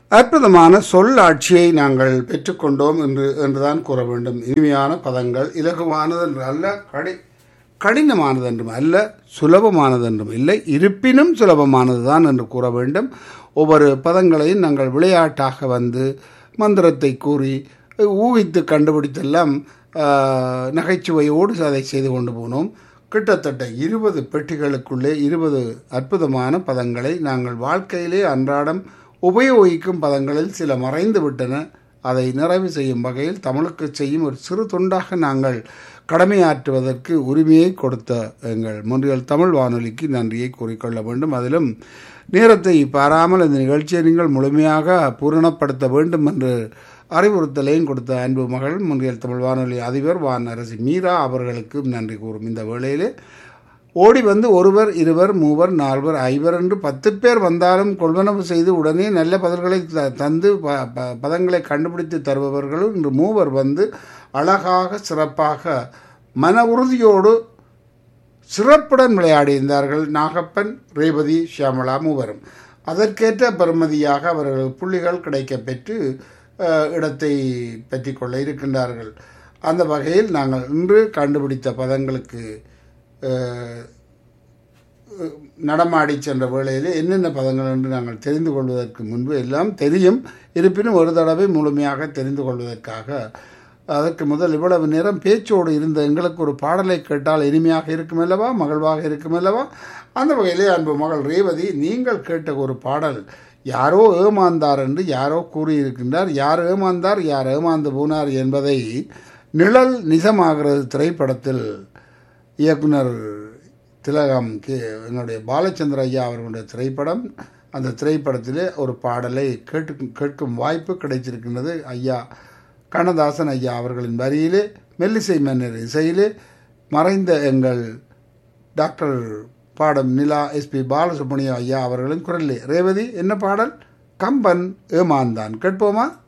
அற்புதமான சொல்லாட்சியை நாங்கள் பெற்றுக்கொண்டோம் என்று என்றுதான் கூற வேண்டும் இனிமையான பதங்கள் இலகுவானது என்று அல்ல கடி கடினமானது என்றும் அல்ல சுலபமானது என்றும் இல்லை இருப்பினும் சுலபமானது தான் என்று கூற வேண்டும் ஒவ்வொரு பதங்களையும் நாங்கள் விளையாட்டாக வந்து மந்திரத்தை கூறி ஊகித்து கண்டுபிடித்தெல்லாம் ஆஹ், நகைச்சுவையோடு அதை செய்து கொண்டு போனோம் கிட்டத்தட்ட இருபது பெட்டிகளுக்குள்ளே இருபது அற்புதமான பதங்களை நாங்கள் வாழ்க்கையிலே அன்றாடம் உபயோகிக்கும் பதங்களில் சில மறைந்து விட்டன அதை நிறைவு செய்யும் வகையில் தமிழுக்கு செய்யும் ஒரு சிறு தொண்டாக நாங்கள் கடமையாற்றுவதற்கு உரிமையை கொடுத்த எங்கள் மொன்றியல் தமிழ் வானொலிக்கு நன்றியை கூறிக்கொள்ள வேண்டும் அதிலும் நேரத்தை பாராமல் இந்த நிகழ்ச்சியை நீங்கள் முழுமையாக பூரணப்படுத்த வேண்டும் என்று அறிவுறுத்தலையும் கொடுத்த அன்பு மகள் முன்றியல் தமிழ் வானொலி அதிபர் வான் அரசி மீரா அவர்களுக்கு நன்றி கூறும் இந்த வேளையிலே ஓடி வந்து ஒருவர் இருவர் மூவர் நால்வர் ஐவர் என்று பத்து பேர் வந்தாலும் கொள்வனவு செய்து உடனே நல்ல பதில்களை த- தந்து ப- ப- பதங்களை கண்டுபிடித்து தருபவர்களும் இன்று மூவர் வந்து அழகாக சிறப்பாக மன உறுதியோடு சிறப்புடன் விளையாடியிருந்தார்கள் நாகப்பன் ரேவதி ஷியாமளா மூவரும் அதற்கேற்ற பெறுமதியாக அவர்கள் புள்ளிகள் கிடைக்கப் பெற்று அஹ், இடத்தை பற்றி கொள்ள இருக்கின்றார்கள் அந்த வகையில் நாங்கள் இன்று கண்டுபிடித்த பதங்களுக்கு அஹ், நடமாடி சென்ற வேளையில் என்னென்ன பதங்கள் என்று நாங்கள் தெரிந்து கொள்வதற்கு முன்பு எல்லாம் தெரியும் இருப்பினும் ஒரு தடவை முழுமையாக தெரிந்து கொள்வதற்காக அதற்கு முதல் இவ்வளவு நேரம் பேச்சோடு இருந்த எங்களுக்கு ஒரு பாடலை கேட்டால் இனிமையாக இருக்குமல்லவா மகிழ்வாக இருக்குமல்லவா அந்த வகையிலே அன்பு மகள் ரேவதி நீங்கள் கேட்ட ஒரு பாடல் யாரோ ஏமாந்தார் என்று யாரோ கூறியிருக்கின்றார் யார் ஏமாந்தார் யார் ஏமாந்து போனார் என்பதை நிழல் நிஜமாகிறது திரைப்படத்தில் இயக்குனர் திலகம் கே என்னுடைய பாலச்சந்திர ஐயா அவர்களுடைய திரைப்படம் அந்த திரைப்படத்திலே ஒரு பாடலை கேட்டு கேட்கும் வாய்ப்பு கிடைச்சிருக்கின்றது ஐயா கண்ணதாசன் ஐயா அவர்களின் வரியிலே மெல்லிசை மன்னர் இசையிலே மறைந்த எங்கள் டாக்டர் பாடம் நிலா எஸ்பி பாலசுப்ரமணியம் ஐயா அவர்களின் குரலிலே ரேவதி என்ன பாடல் கம்பன் ஏமாந்தான் கேட்போமா